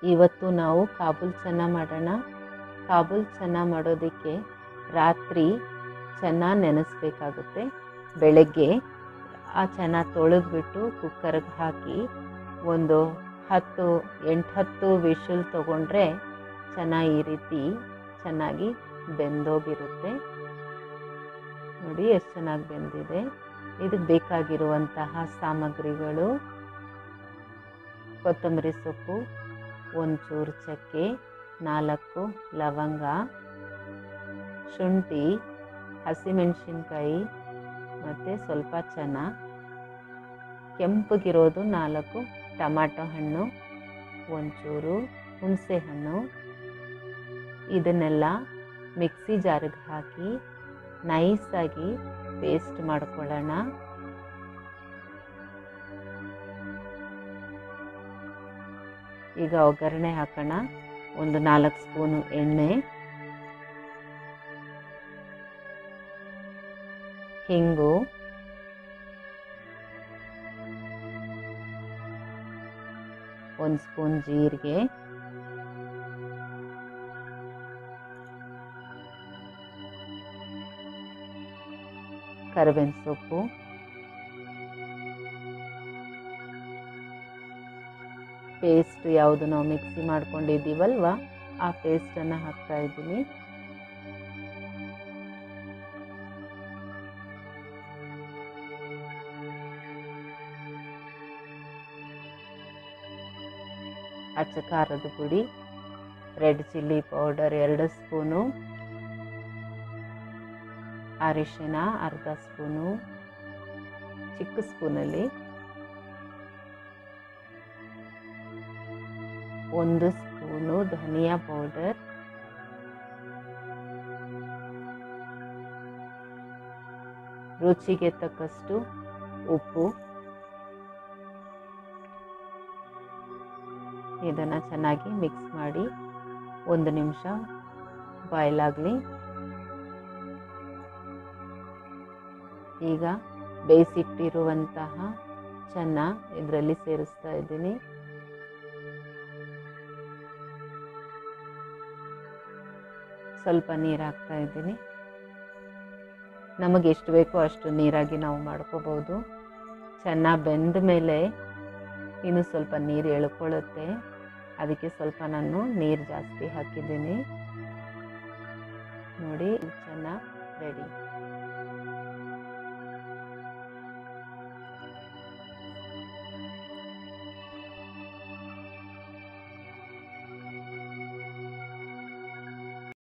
ಇವತ್ತು ನಾವು ಕಾಬೂಲ್ ಚೆನ್ನ ಮಾಡೋಣ ಕಾಬೂಲ್ ಚೆನ್ನ ಮಾಡೋದಕ್ಕೆ ರಾತ್ರಿ ಚೆನ್ನ ನೆನೆಸ್ಬೇಕಾಗುತ್ತೆ ಬೆಳಗ್ಗೆ ಆ ಚೆನ್ನ ತೊಳೆದ್ಬಿಟ್ಟು ಕುಕ್ಕರ್ಗೆ ಹಾಕಿ ಒಂದು ಹತ್ತು ಎಂಟು ಹತ್ತು ವಿಷಲ್ ತೊಗೊಂಡ್ರೆ ಚೆನ್ನ ಈ ರೀತಿ ಚೆನ್ನಾಗಿ ಬೆಂದೋಗಿರುತ್ತೆ ನೋಡಿ ಎಷ್ಟು ಚೆನ್ನಾಗಿ ಬೆಂದಿದೆ ಇದಕ್ಕೆ ಬೇಕಾಗಿರುವಂತಹ ಸಾಮಗ್ರಿಗಳು ಕೊತ್ತಂಬರಿ ಸೊಪ್ಪು ಒಂಚೂರು ಚಕ್ಕೆ ನಾಲ್ಕು ಲವಂಗ ಶುಂಠಿ ಹಸಿಮೆಣಸಿನ್ಕಾಯಿ ಮತ್ತು ಸ್ವಲ್ಪ ಚೆನ್ನ ಕೆಂಪಗಿರೋದು ನಾಲ್ಕು ಟಮಾಟೊ ಹಣ್ಣು ಒಂಚೂರು ಹುಣಸೆ ಹಣ್ಣು ಇದನ್ನೆಲ್ಲ ಮಿಕ್ಸಿ ಜಾರಿಗೆ ಹಾಕಿ ನೈಸಾಗಿ ಪೇಸ್ಟ್ ಮಾಡ್ಕೊಳ್ಳೋಣ ಈಗ ಒಗ್ಗರಣೆ ಹಾಕೋಣ ಒಂದು ನಾಲ್ಕು ಸ್ಪೂನು ಎಣ್ಣೆ ಹಿಂಗು ಒಂದು ಸ್ಪೂನ್ ಜೀರಿಗೆ ಕರಿಬೇವಿನ ಸೊಪ್ಪು ಪೇಸ್ಟ್ ಯಾವುದು ನಾವು ಮಿಕ್ಸಿ ಮಾಡ್ಕೊಂಡಿದ್ದೀವಲ್ವ ಆ ಪೇಸ್ಟನ್ನು ಹಾಕ್ತಾ ಇದ್ದೀನಿ ಅಚ್ಚ ಖಾರದ ಪುಡಿ ರೆಡ್ ಚಿಲ್ಲಿ ಪೌಡರ್ ಎರಡು ಸ್ಪೂನು ಅರಿಶಿನ ಅರ್ಧ ಸ್ಪೂನು ಚಿಕ್ಕ ಸ್ಪೂನಲ್ಲಿ ಒಂದು ಸ್ಪೂನು ಧನಿಯಾ ಪೌಡರ್ ರುಚಿಗೆ ತಕ್ಕಷ್ಟು ಉಪ್ಪು ಇದನ್ನು ಚೆನ್ನಾಗಿ ಮಿಕ್ಸ್ ಮಾಡಿ ಒಂದು ನಿಮಿಷ ಬಾಯ್ಲ್ ಆಗಲಿ ಈಗ ಬೇಯಿಸಿಟ್ಟಿರುವಂತಹ ಚೆನ್ನ ಇದರಲ್ಲಿ ಸೇರಿಸ್ತಾ ಇದ್ದೀನಿ ಸ್ವಲ್ಪ ನೀರು ಹಾಕ್ತಾ ಇದ್ದೀನಿ ನಮಗೆ ಎಷ್ಟು ಬೇಕೋ ಅಷ್ಟು ನೀರಾಗಿ ನಾವು ಮಾಡ್ಕೋಬೋದು ಚೆನ್ನಾಗಿ ಬೆಂದ ಮೇಲೆ ಇನ್ನು ಸ್ವಲ್ಪ ನೀರು ಎಳ್ಕೊಳ್ಳುತ್ತೆ ಅದಕ್ಕೆ ಸ್ವಲ್ಪ ನಾನು ನೀರು ಜಾಸ್ತಿ ಹಾಕಿದ್ದೀನಿ ನೋಡಿ ಚೆನ್ನಾಗಿ ರೆಡಿ